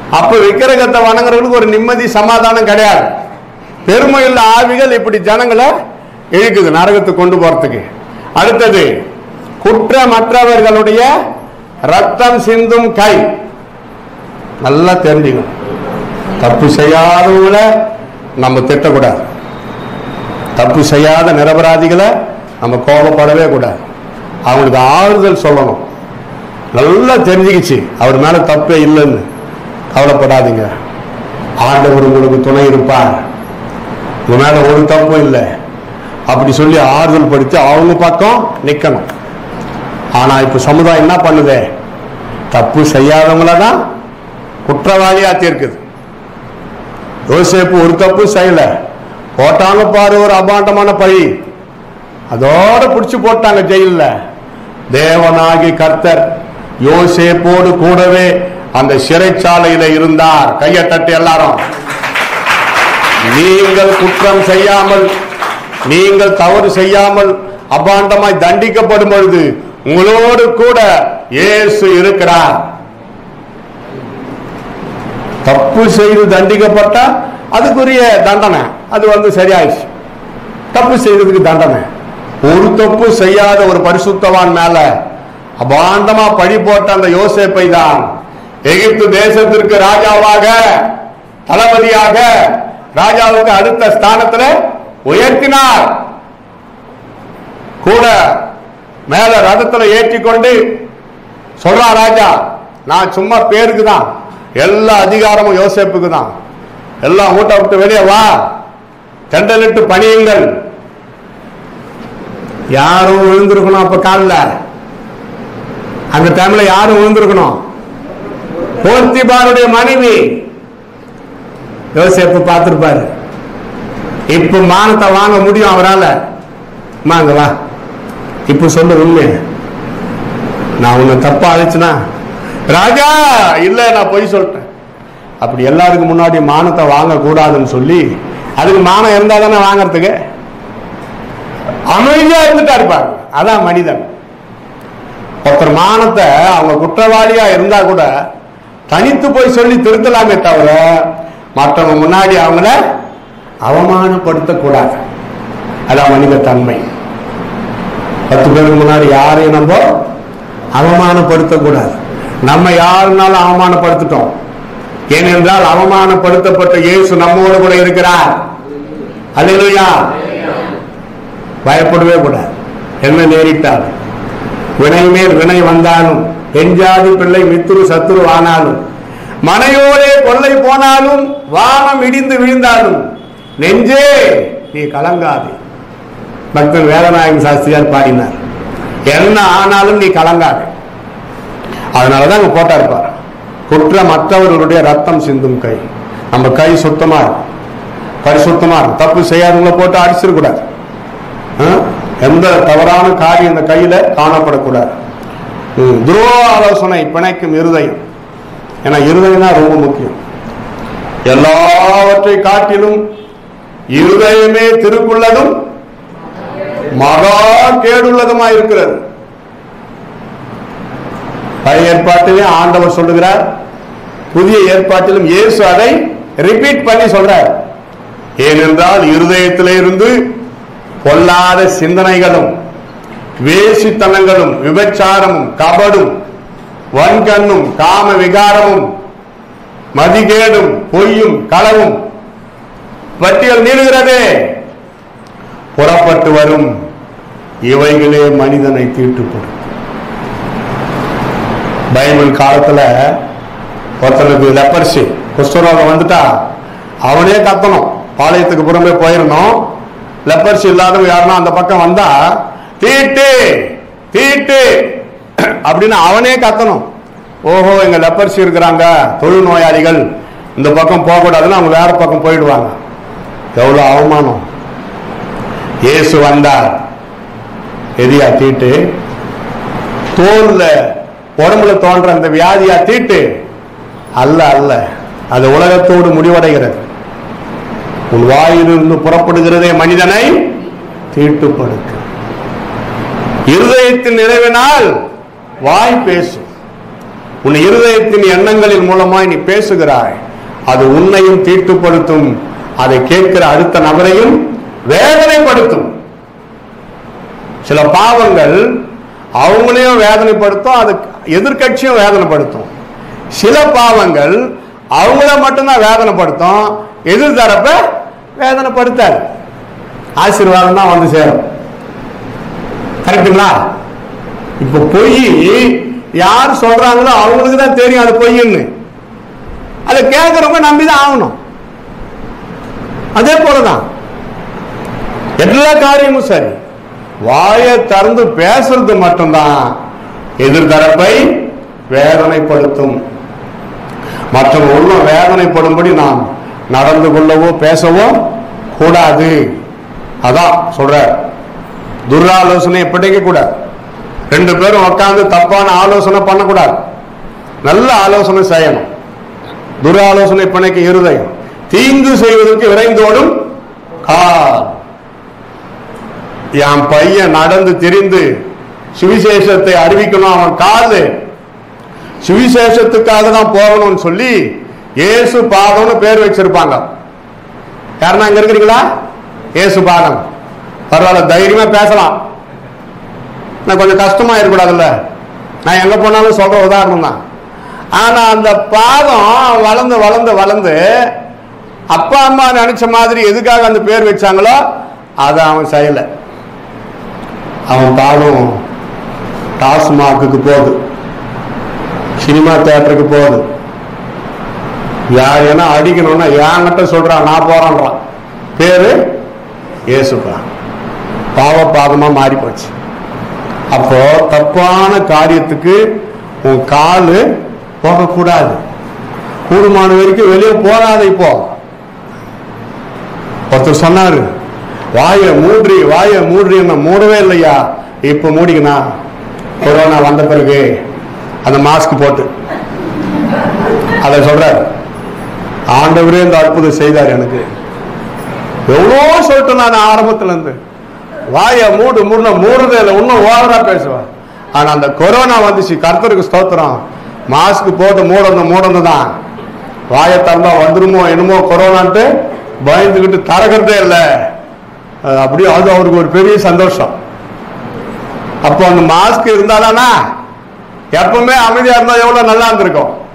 அப்ப விக்கிரகத்தை வணங்குறவங்களுக்கு ஒரு நிம்மதி சமாதானம் கிடையாது பெருமையுள்ள ஆவிகள் இப்படி ஜனங்களை இழுக்குது நரகத்துக்கு கொண்டு போறதுக்கு அடுத்தது குற்றமற்றவர்களுடைய ரத்தம் சிந்தும் கை நல்லா தெரிஞ்சுக்கணும் தப்பு செய்யாதவங்கள நம்ம திட்டக்கூடாது தப்பு செய்யாத நிரபராதிகளை நம்ம கோபப்படவே கூடாது அவங்களுக்கு ஆறுதல் சொல்லணும் நல்லா தெரிஞ்சுக்கிச்சு அவர் மேல தப்பே இல்லைன்னு கவலைப்படாதீங்க ஆண்டவர் உங்களுக்கு துணை இருப்பார் உங்க மேல ஒரு தப்பும் இல்லை அப்படி சொல்லி ஆறுதல் படுத்தி அவங்க பக்கம் நிக்கணும் ஆனா இப்ப சமுதாயம் என்ன பண்ணுது தப்பு செய்யாதவங்கள தான் குற்றவாளியா தீர்க்குது யோசேப்பு ஒரு தப்பு செய்யல போட்டாங்க பாரு ஒரு அபாண்டமான பழி அதோட பிடிச்சு போட்டாங்க ஜெயில்ல தேவனாகி கர்த்தர் யோசேப்போடு கூடவே அந்த சிறைச்சாலையில இருந்தார் கையை தட்டி எல்லாரும் நீங்கள் குற்றம் செய்யாமல் நீங்கள் தவறு செய்யாமல் அபாண்டமாய் தண்டிக்கப்படும் பொழுது உங்களோடு கூட இயேசு இருக்கிறார் தப்பு செய்து தண்டிக்கப்பட்டா அதுக்குரிய தண்டனை அது வந்து சரியாயிடுச்சு தப்பு செய்ததுக்கு தண்டனை ஒரு தப்பு செய்யாத ஒரு பரிசுத்தவான் மேல அபாண்டமா பழி போட்ட அந்த யோசேப்பை தான் எகிப்து தேசத்திற்கு ராஜாவாக தளபதியாக ராஜாவுக்கு அடுத்த ஸ்தானத்துல உயர்த்தினார் கூட மேல ரதத்துல ஏற்றி கொண்டு சொல்றான் ராஜா நான் சும்மா பேருக்கு தான் எல்லா அதிகாரமும் யோசேப்புக்கு தான் எல்லாம் ஊட்ட விட்டு வெளியே வா தெண்டலிட்டு பணியுங்கள் யாரும் விழுந்திருக்கணும் அப்ப காலில் அந்த டைம்ல யாரும் விழுந்திருக்கணும் போர்த்திபாருடைய மனைவி யோசேப்பு பார்த்திருப்பாரு இப்ப மானத்தை வாங்க முடியும் அவரால வாங்க வா இப்ப சொல்லு உண்மை நான் உன்னை தப்பா அழைச்சுனா ராஜா இல்ல நான் பொய் சொல்லிட்டேன் அப்படி எல்லாருக்கும் முன்னாடி மானத்தை வாங்க கூடாதுன்னு சொல்லி அதுக்கு மானம் இருந்தா தானே வாங்கறதுக்கு அமைதியா இருந்துட்டா இருப்பாங்க அதான் மனிதன் ஒருத்தர் மானத்தை அவங்க குற்றவாளியா இருந்தா கூட தனித்து போய் சொல்லி திருத்தலாமே தவிர மற்றவங்க முன்னாடி அவங்கள அவமானப்படுத்தக்கூடாது அதான் மனித தன்மை பத்து பேருக்கு முன்னாடி யாரையும் நம்ம அவமானப்படுத்தக்கூடாது நம்ம யாருனாலும் அவமானப்படுத்திட்டோம் ஏனென்றால் அவமானப்படுத்தப்பட்ட இயேசு நம்மோடு கூட இருக்கிறார் அல்லேலூயா பயப்படவே கூடாது என்ன நேரிட்டால் வினை மேல் வினை வந்தாலும் எஞ்சாதி பிள்ளை மித்துரு சத்துரு ஆனாலும் மனையோடே கொள்ளை போனாலும் வானம் இடிந்து விழுந்தாலும் நெஞ்சே நீ கலங்காதே பக்தன் வேதநாயகம் சாஸ்திரியார் பாடினார் என்ன ஆனாலும் நீ கலங்காதே அதனாலதான் அங்க போட்டா இருப்பார் குற்றமற்றவர்களுடைய ரத்தம் சிந்தும் கை நம்ம கை சுத்தமா இருக்கும் பரிசுத்தமா இருக்கும் தப்பு செய்யாதவங்கள போட்டு அடிச்சிடக்கூடாது ஆ? எந்த தவறான காரியம் இந்த கையில காணப்படக்கூடாது ம், துரோக ஆலோசனை பிணைக்கும் இருதயம் ஏன்னா இருதயம் தான் ரொம்ப முக்கியம் எல்லாவற்றை காட்டிலும் இருதயமே திருக்குள்ளதும் மகா கேடுள்ளதுமா இருக்கிறது பழைய ஏற்பாட்டிலே ஆண்டவர் சொல்லுகிறார் புதிய ஏற்பாட்டிலும் இயேசு அதை ரிப்பீட் பண்ணி சொல்றார் ஏனென்றால் இருதயத்திலே இருந்து பொல்லாத சிந்தனைகளும் வேசித்தனங்களும் விபச்சாரமும் கபடும் வன்கண்ணும் காம விகாரமும் மதிகேடும் பொய்யும் களவும் பட்டியல் நீளுகிறதே புறப்பட்டு வரும் இவைகளே மனிதனை தீட்டுப்படும் பைபிள் காலத்துல ஒருத்தனுக்கு லெப்பர்சி குஷ்டரோகம் வந்துட்டா அவனே கத்தணும் பாளையத்துக்கு புறமே போயிருந்தோம் லெப்பர்சி இல்லாதவங்க யாருன்னா அந்த பக்கம் வந்தா தீட்டு தீட்டு அப்படின்னு அவனே கத்தணும் ஓஹோ எங்க லெப்பர்சி இருக்கிறாங்க தொழு நோயாளிகள் இந்த பக்கம் போகக்கூடாதுன்னு அவங்க வேற பக்கம் போயிடுவாங்க எவ்வளவு அவமானம் இயேசு வந்தார் எதியா தீட்டு தோல்ல உடம்புல தோன்ற அந்த வியாதியா தீட்டு அல்ல அல்ல அது உலகத்தோடு முடிவடைகிறது உன் வாயிலிருந்து புறப்படுகிறதே மனிதனை தீட்டுப்படுத்து இருதயத்தின் நிறைவினால் வாய் பேசும் உன் இருதயத்தின் எண்ணங்களின் மூலமாய் நீ பேசுகிறாய் அது உன்னையும் தீட்டுப்படுத்தும் அதை கேட்கிற அடுத்த நபரையும் வேதனைப்படுத்தும் சில பாவங்கள் அவங்களையும் வேதனைப்படுத்தும் அது எதிர்க்கட்சியும் வேதனைப்படுத்தும் சில பாவங்கள் அவங்கள மட்டும்தான் வேதனைப்படுத்தும் எதிர் தரப்ப வேதனைப்படுத்தாது ஆசீர்வாதம் தான் வந்து சேரும் கரெக்டுங்களா இப்ப பொய் யார் சொல்றாங்களோ அவங்களுக்கு தான் தெரியும் அது பொய்ன்னு அதை கேட்கறவங்க நம்பிதான் ஆகணும் அதே போலதான் எல்லா காரியமும் சரி வாயை திறந்து பேசுறது மட்டும்தான் எதிர்தரப்பை வேதனைப்படுத்தும் மற்றவங்க உள்ளம் வேதனைப்படும்படி நாம் நடந்து கொள்ளவோ பேசவோ கூடாது அதான் சொல்ற துராலோசனை படிக்க கூடாது ரெண்டு பேரும் உட்கார்ந்து தப்பான ஆலோசனை பண்ணக்கூடாது நல்ல ஆலோசனை செய்யணும் துராலோசனை பிணைக்க இருதயம் தீங்கு செய்வதற்கு விரைந்தோடும் கால் என் பையன் நடந்து திரிந்து சுவிசேஷத்தை அறிவிக்கணும் அவன் காலு சுவிசேஷத்துக்காக தான் போகணும்னு சொல்லி இயேசு பாதம்னு பேர் வச்சிருப்பாங்க யாருன்னா அங்க இருக்கிறீங்களா இயேசு பாதம் பரவாயில்ல தைரியமா பேசலாம் நான் கொஞ்சம் கஷ்டமா இருக்கக்கூடாதுல்ல நான் எங்க போனாலும் சொல்ற உதாரணம் தான் ஆனா அந்த பாதம் வளர்ந்து வளர்ந்து வளர்ந்து அப்பா அம்மா நினைச்ச மாதிரி எதுக்காக அந்த பேர் வச்சாங்களோ அதை அவன் செய்யல அவன் பாதம் டாஸ்மாகுக்கு போகுது சினிமா தியேட்டருக்கு போகுது யார் என்ன அடிக்கணும்னா என்கிட்ட சொல்றான் நான் போறேன்றான் பேரு இயேசுப்பா பாவ பாதமா மாறி போச்சு அப்போ தப்பான காரியத்துக்கு உன் காலு போகக்கூடாது கூடுமான வரைக்கும் வெளியே போகாத இப்போ ஒருத்தர் சொன்னாரு வாய மூன்றி வாய மூன்றி என்ன மூடவே இல்லையா இப்ப மூடிக்கணா கொரோனா வந்த பிறகு அந்த மாஸ்க் போட்டு அதை சொல்றாரு ஆண்டவரே இந்த அற்புதம் செய்தார் எனக்கு எவ்வளோ சொல்லிட்டு நான் ஆரம்பத்துல இருந்து வாய மூடு மூடுன மூடுதே இல்லை இன்னும் ஓவரா பேசுவேன் ஆனா அந்த கொரோனா வந்துச்சு கர்த்தருக்கு ஸ்தோத்திரம் மாஸ்க் போட்டு மூடணும் மூடணும் தான் வாயை திறந்தா வந்துருமோ என்னமோ கொரோனான்ட்டு பயந்துக்கிட்டு தரகிறதே இல்லை அது அப்படியே அது அவருக்கு ஒரு பெரிய சந்தோஷம் அப்போ அந்த மாஸ்க் இருந்தாலானா எப்பவுமே அமைதியா இருந்தா எவ்வளவு நல்லா இருந்திருக்கும்